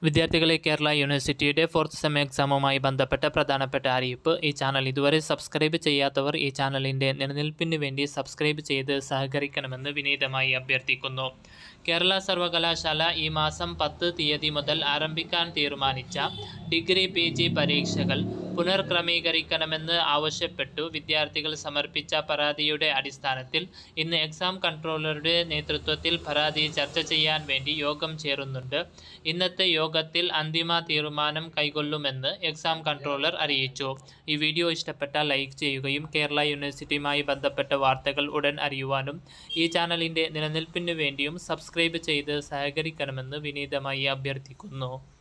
വിദ്യാർത്ഥികളെ കേരള യൂണിവേഴ്സിറ്റിയുടെ fourth sem എക്സാമുമായി ബന്ധപ്പെട്ട പ്രധാനപ്പെട്ട അറിയിപ്പ് ഈ ചാനൽ ഇതുവരെ സബ്സ്ക്രൈബ് ചെയ്യാത്തവർ ഈ ചാനലിൻ്റെ നിലനിൽപ്പിന് വേണ്ടി സബ്സ്ക്രൈബ് ചെയ്ത് സഹകരിക്കണമെന്ന് വിനീതമായി അഭ്യർത്ഥിക്കുന്നു കേരള സർവകലാശാല ഈ മാസം പത്ത് തീയതി മുതൽ ആരംഭിക്കാൻ തീരുമാനിച്ച ഡിഗ്രി പി ജി പരീക്ഷകൾ പുനർക്രമീകരിക്കണമെന്ന് ആവശ്യപ്പെട്ടു വിദ്യാർത്ഥികൾ സമർപ്പിച്ച പരാതിയുടെ അടിസ്ഥാനത്തിൽ ഇന്ന് എക്സാം കൺട്രോളറുടെ നേതൃത്വത്തിൽ പരാതി ചർച്ച ചെയ്യാൻ വേണ്ടി യോഗം ചേരുന്നുണ്ട് ഇന്നത്തെ യോഗത്തിൽ അന്തിമ തീരുമാനം കൈക്കൊള്ളുമെന്ന് എക്സാം കൺട്രോളർ അറിയിച്ചു ഈ വീഡിയോ ഇഷ്ടപ്പെട്ടാൽ ലൈക്ക് ചെയ്യുകയും കേരള യൂണിവേഴ്സിറ്റിയുമായി ബന്ധപ്പെട്ട വാർത്തകൾ ഉടൻ അറിയുവാനും ഈ ചാനലിൻ്റെ നിലനിൽപ്പിന് വേണ്ടിയും സബ്സ്ക്രൈബ് ചെയ്ത് സഹകരിക്കണമെന്ന് വിനീതമായി അഭ്യർത്ഥിക്കുന്നു